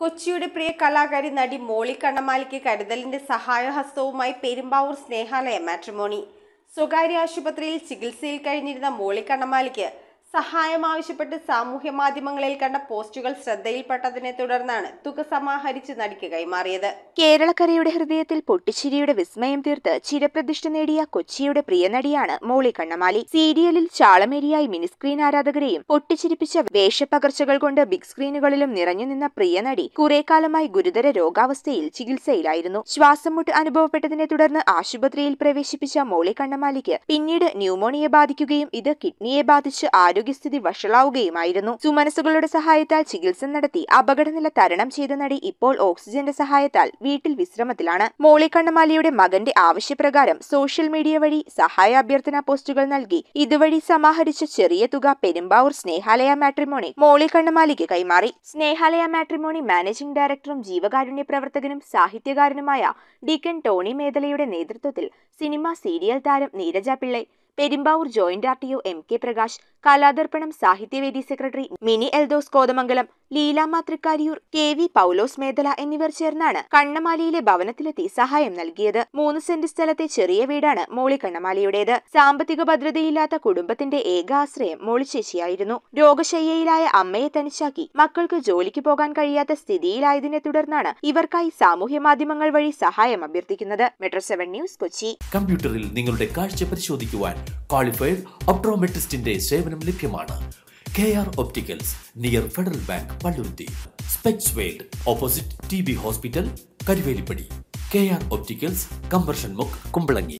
കൊച്ചിയുടെ പ്രിയ കലാകാരി നടി മോളി കണ്ണമാലിക്ക് കരുതലിന്റെ സഹായഹസ്തവുമായി പെരുമ്പാവൂർ സ്നേഹാലയ മാട്രിമോണി സ്വകാര്യ ആശുപത്രിയിൽ ചികിത്സയിൽ കഴിഞ്ഞിരുന്ന മോളി കണ്ണമാലിക്ക് സഹായം ആവശ്യപ്പെട്ട് സാമൂഹ്യ മാധ്യമങ്ങളിൽ കണ്ട പോസ്റ്റുകൾ ശ്രദ്ധയിൽപ്പെട്ടതിനെ തുടർന്നാണ് തുക സമാഹരിച്ച് നടിക്ക് കൈമാറിയത് കേരളക്കരയുടെ ഹൃദയത്തിൽ പൊട്ടിച്ചിരിയുടെ വിസ്മയം തീർത്ത് ചിരപ്രതിഷ്ഠ നേടിയ കൊച്ചിയുടെ പ്രിയ നടിയാണ് മോളി കണ്ണമാലി സീരിയലിൽ ചാളമേരിയായി മിനിസ്ക്രീൻ ആരാധകരെയും പൊട്ടിച്ചിരിപ്പിച്ച വേഷപ്പകർച്ചകൾ കൊണ്ട് ബിഗ് സ്ക്രീനുകളിലും നിറഞ്ഞു നിന്ന പ്രിയ നടി കുറെ കാലമായി ഗുരുതര രോഗാവസ്ഥയിൽ ചികിത്സയിലായിരുന്നു ശ്വാസം മുട്ട് അനുഭവപ്പെട്ടതിനെ തുടർന്ന് ആശുപത്രിയിൽ പ്രവേശിപ്പിച്ച മോളി കണ്ണമാലിക്ക് പിന്നീട് ന്യൂമോണിയ ബാധിക്കുകയും ഇത് കിഡ്നിയെ ബാധിച്ച് ആരോഗ്യസ്ഥിതി വഷളാവുകയുമായിരുന്നു സുമനസുകളുടെ സഹായത്താൽ ചികിത്സ നടത്തി അപകടനില തരണം ചെയ്ത നടി ഇപ്പോൾ ഓക്സിജന്റെ സഹായത്താൽ വീട്ടിൽ വിശ്രമത്തിലാണ് മോളി കണ്ണമാലിയുടെ മകന്റെ ആവശ്യപ്രകാരം സോഷ്യൽ മീഡിയ വഴി സഹായ അഭ്യർത്ഥന പോസ്റ്റുകൾ നൽകി ഇതുവഴി സമാഹരിച്ച ചെറിയ തുക പെരുമ്പാവൂർ സ്നേഹാലയ മാട്രിമോണി മോളി കണ്ണമാലിക്ക് കൈമാറി സ്നേഹാലയ മാട്രിമോണി മാനേജിംഗ് ഡയറക്ടറും ജീവകാരുണ്യ പ്രവർത്തകനും സാഹിത്യകാരനുമായ ഡിക്കൻ ടോണി മേദലയുടെ നേതൃത്വത്തിൽ സിനിമ സീരിയൽ താരം Neeraja Pillai Perumbavoor joint R T O M K Prakash Kaladarpanam Sahithyavedi secretary Mini Eldhose Kothamangalam Leelamma Thrikkariyoor K V Paulose Medala എന്നിവർ ചേർന്നാണ് കണ്ണമാലിയിലെ ഭവനത്തിലെത്തി സഹായം നൽകിയത് മൂന്ന് സെന്റ് സ്ഥലത്തെ ചെറിയ വീടാണ് മോളി കണ്ണമാലിയുടേത് സാമ്പത്തിക ഭദ്രതയില്ലാത്ത കുടുംബത്തിന്റെ ഏക ആശ്രയം മോളി ചേച്ചിയായിരുന്നു രോഗശയ്യയിലായ അമ്മയെ തനിച്ചാക്കി മക്കൾക്ക് ജോലിക്ക് പോകാൻ കഴിയാത്ത സ്ഥിതിയിലായതിനെ തുടർന്നാണ് ഇവർക്കായി സാമൂഹ്യ മാധ്യമങ്ങൾ വഴി സഹായം അഭ്യർത്ഥിക്കുന്നത് മെട്രോ സെവൻ ന്യൂസ് കൊച്ചി കമ്പ്യൂട്ടറിൽ നിങ്ങളുടെ കാഴ്ച പരിശോധിക്കുവാൻ ക്വാളിഫൈഡ് ഒപ്ട്രോമെട്രിസ്റ്റിന്റെ സേവനം ലഭ്യമാണ് K R opticals near Federal Bank Palluruthy specs world opposite T B hospital Karuvelippady K R opticals കമ്പർഷൻ മുക്ക് കുമ്പളങ്ങി